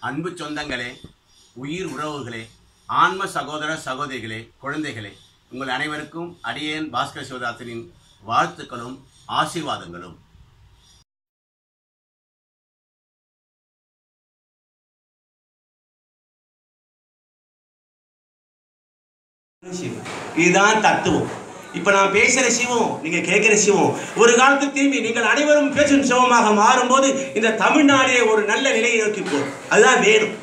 அன்பு சொந்தங்களே உயிர் உறவுகளே ஆன்ம சகோதர சகோதரிகளே குழந்தைகளே உங்கள் அனைவருக்கும் அடியேன் பாஸ்கர் சிவதாசனின் வாழ்த்துக்களும் ஆசீர்வாதங்களும் சிவம் இதுதான் தத்துவம் இப்ப நான் பேசுற சிவம் நீங்க கேட்கிற சிவம் ஒரு காலத்துக்கு திரும்பி நீங்கள் அனைவரும் பேசும் சிவமாக மாறும்போது இந்த தமிழ்நாடே ஒரு நல்ல நிலையை நோக்கி போகும் அதுதான் வேணும்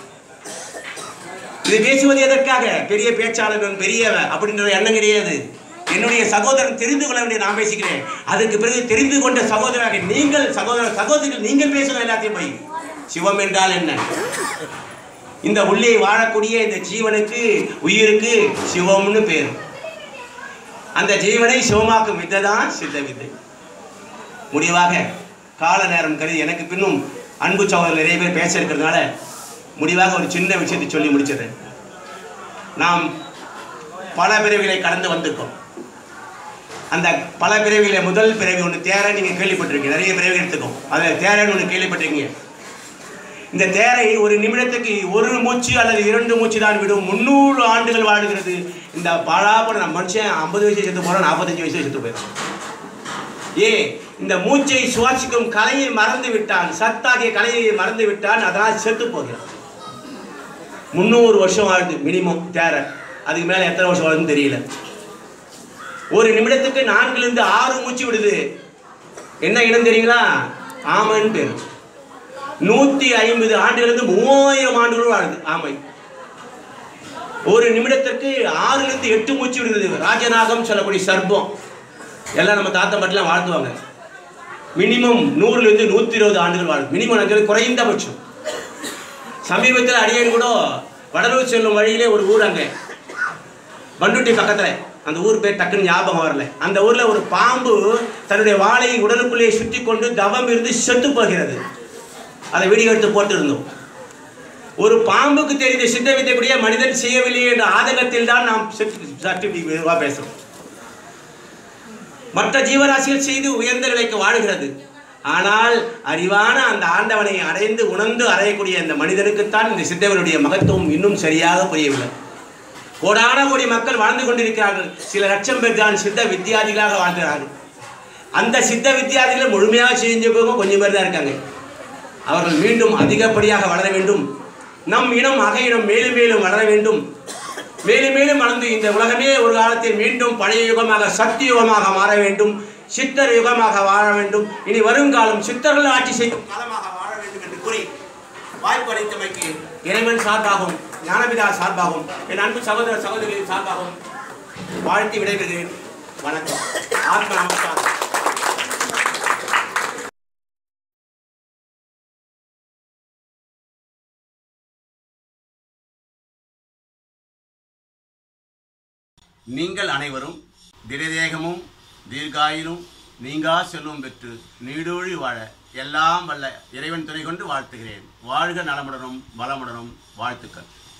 இது பேசுவது எதற்காக பெரிய பேச்சாளர்கள் பெரியவன் அப்படின்ற எண்ணம் கிடையாது என்னுடைய சகோதரன் தெரிந்து கொள்ள வேண்டிய நான் பேசிக்கிறேன் அதுக்கு பிறகு தெரிந்து கொண்ட சகோதரராக நீங்கள் சகோதர சகோதரிகள் நீங்கள் பேசணும் எல்லாத்தையும் போய் சிவம் என்றால் என்ன இந்த உள்ளே வாழக்கூடிய இந்த ஜீவனுக்கு உயிருக்கு சிவம்னு பேர் அந்த ஜீவனை சிவமாக்கும் வித்தை தான் சித்த வித்தை முடிவாக கால நேரம் கருதி எனக்கு பின்னும் அன்பு சகோதரர் நிறைய பேர் பேச இருக்கிறதுனால முடிவாக ஒரு சின்ன விஷயத்தை சொல்லி முடிச்சிடுறேன் நாம் பல பிறவிகளை கடந்து வந்திருக்கோம் அந்த பல பிறவிகளை முதல் பிறவி ஒன்று தேரை நீங்கள் கேள்விப்பட்டிருக்கீங்க நிறைய பிறவி எடுத்துக்கோம் அதில் தேரைன்னு ஒன்று கேள்விப்பட்டிருக்கீங்க இந்த தேரை ஒரு நிமிடத்துக்கு ஒரு மூச்சு அல்லது இரண்டு மூச்சு தான் விடும் முந்நூறு ஆண்டுகள் வாழுகிறது இந்த பாழாப்பட நம்ம மனுஷன் ஐம்பது வயசு செத்து போகிறோம் நாற்பத்தஞ்சு வயசு செத்து போயிடும் ஏ இந்த மூச்சை சுவாசிக்கும் கலையை மறந்து விட்டான் சத்தாகிய கலையை மறந்து விட்டான் அதனால் செத்து போகிறான் முந்நூறு வருஷம் ஆகுது மினிமம் தேரை அதுக்கு மேலே எத்தனை வருஷம் ஆகுதுன்னு தெரியல ஒரு நிமிடத்துக்கு நான்குலேருந்து ஆறு மூச்சு விடுது என்ன இனம் தெரியுங்களா ஆமைன்னு பேர் நூத்தி ஐம்பது ஆண்டுகளிலிருந்து மூவாயிரம் ஆண்டுகள் வாழுது ஆமை ஒரு நிமிடத்திற்கு ஆறுல இருந்து எட்டு மூச்சு விடுகிறது ராஜநாகம் சொல்லக்கூடிய சர்ப்பம் எல்லாம் நம்ம தாத்தா மட்டும் வாழ்த்துவாங்க மினிமம் நூறுல இருந்து நூத்தி இருபது ஆண்டுகள் வாழும் மினிமம் நாங்கள் குறைந்தபட்சம் சமீபத்தில் அடியேன் கூட வடலூர் செல்லும் வழியிலே ஒரு ஊர் அங்கே பண்டுட்டி பக்கத்துல அந்த ஊர் பேர் டக்குன்னு ஞாபகம் வரல அந்த ஊர்ல ஒரு பாம்பு தன்னுடைய வாளை உடலுக்குள்ளே சுற்றி கொண்டு தவம் இருந்து செத்து போகிறது அதை வீடியோ எடுத்து போட்டிருந்தோம் ஒரு பாம்புக்கு தெரிந்த சித்த வித்தைக்குரிய மனிதன் செய்யவில்லை என்ற ஆதங்கத்தில் தான் நாம் சர்டிஃபிகேட் பேசுறோம் மற்ற ஜீவராசிகள் செய்து உயர்ந்த நிலைக்கு வாழுகிறது ஆனால் அறிவான அந்த ஆண்டவனை அடைந்து உணர்ந்து அறையக்கூடிய அந்த மனிதனுக்குத்தான் இந்த சித்தவனுடைய மகத்துவம் இன்னும் சரியாக புரியவில்லை கோடான கோடி மக்கள் வாழ்ந்து கொண்டிருக்கிறார்கள் சில லட்சம் பேர் தான் சித்த வித்தியாதிகளாக வாழ்கிறார்கள் அந்த சித்த வித்தியாதிகளை முழுமையாக செஞ்சவங்க கொஞ்சம் பேர் தான் இருக்காங்க அவர்கள் மீண்டும் அதிகப்படியாக வளர வேண்டும் நம் இனம் அக இனம் மேலும் மேலும் வளர வேண்டும் மேலும் மேலும் வளர்ந்து இந்த உலகமே ஒரு காலத்தில் மீண்டும் பழைய யுகமாக சக்தி யுகமாக மாற வேண்டும் சித்தர் யுகமாக வாழ வேண்டும் இனி வருங்காலம் சித்தர்கள் ஆட்சி செய்யும் காலமாக வாழ வேண்டும் என்று கூறி வாய்ப்பு அளித்தமைக்கு இறைவன் சார்பாகவும் ஞானபிதா சார்பாகவும் என் அன்பு சகோதர சகோதரிகளின் சார்பாகவும் வாழ்த்தி விடைபெறுகிறேன் வணக்கம் ஆத்ம நமஸ்காரம் நீங்கள் அனைவரும் திடதேகமும் தீர்காயிலும் நீங்கா செல்வம் பெற்று நீடூழி வாழ எல்லாம் வல்ல இறைவன் துணை கொண்டு வாழ்த்துகிறேன் வாழ்க நலமுடனும் வளமுடனும் வாழ்த்துக்கள்